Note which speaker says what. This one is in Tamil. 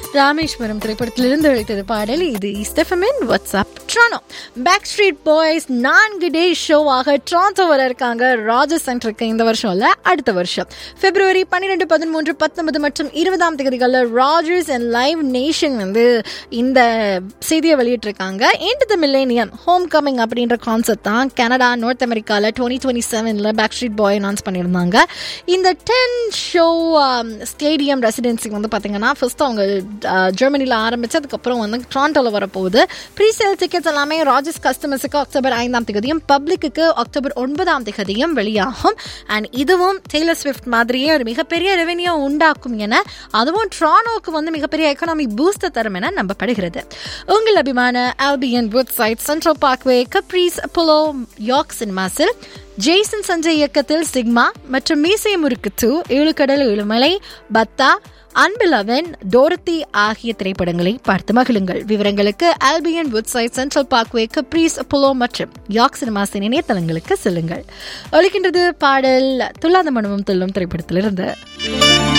Speaker 1: ராமேஸ்வரம் திரைப்படத்திலிருந்து அழைத்தது பாடல் இது இஸ்தஃபமின் வாட்ஸ்அப் ட்ரானோ பேக் ஸ்ட்ரீட் பாய்ஸ் நான்கு டே ஷோவாக ட்ரான்டோ வர இருக்காங்க ராஜஸ் சென்டருக்கு இந்த வருஷம் இல்ல அடுத்த வருஷம் பிப்ரவரி பன்னிரெண்டு பதிமூன்று பத்தொன்பது மற்றும் இருபதாம் தேதிகளில் ராஜர்ஸ் அண்ட் லைவ் நேஷன் வந்து இந்த செய்தியை வெளியிட்டிருக்காங்க into the millennium homecoming அப்படின்ற கான்செப்ட் தான் கனடா நார்த் அமெரிக்காவில் டுவெண்ட்டி டுவெண்ட்டி செவனில் பேக் ஸ்ட்ரீட் பாய் அனௌன்ஸ் பண்ணியிருந்தாங்க இந்த டென் ஷோ ஸ்டேடியம் ரெசிடென்சி வந்து பார்த்தீங்கன்னா ஃபர்ஸ்ட் அவங்க ஜெர்மனியில் ஆரம்பிச்சு அதுக்கப்புறம் வந்து ட்ரான்டோவில் வரப்போகுது ப்ரீ சேல் டிக்கெட்ஸ் எல்லாமே ராஜஸ் கஸ்டமர்ஸுக்கு அக்டோபர் ஐந்தாம் தேதியும் பப்ளிக்கு அக்டோபர் ஒன்பதாம் தேதியும் வெளியாகும் அண்ட் இதுவும் டெய்லர் ஸ்விஃப்ட் மாதிரியே ஒரு மிகப்பெரிய ரெவென்யூ உண்டாக்கும் என அதுவும் ட்ரானோக்கு வந்து மிகப்பெரிய எக்கனாமிக் பூஸ்டர் தரும் என நம்பப்படுகிறது உங்கள் அபிமான Albion Woodside Central Parkway Caprice Apollo York சினிமாஸில் ஜெய்சன் சஞ்சய் இயக்கத்தில் சிக்மா மற்றும் மீசை முறுக்கு டூ ஏழு கடல் ஏழுமலை பத்தா அன்பிலவன் டோரத்தி ஆகிய திரைப்படங்களை பார்த்து மகிழுங்கள் விவரங்களுக்கு Albion Woodside Central Parkway Caprice Apollo மற்றும் யாக் சினிமாஸின் இணையதளங்களுக்கு செல்லுங்கள் ஒழிக்கின்றது பாடல் துல்லாத மனமும் துள்ளும் திரைப்படத்திலிருந்து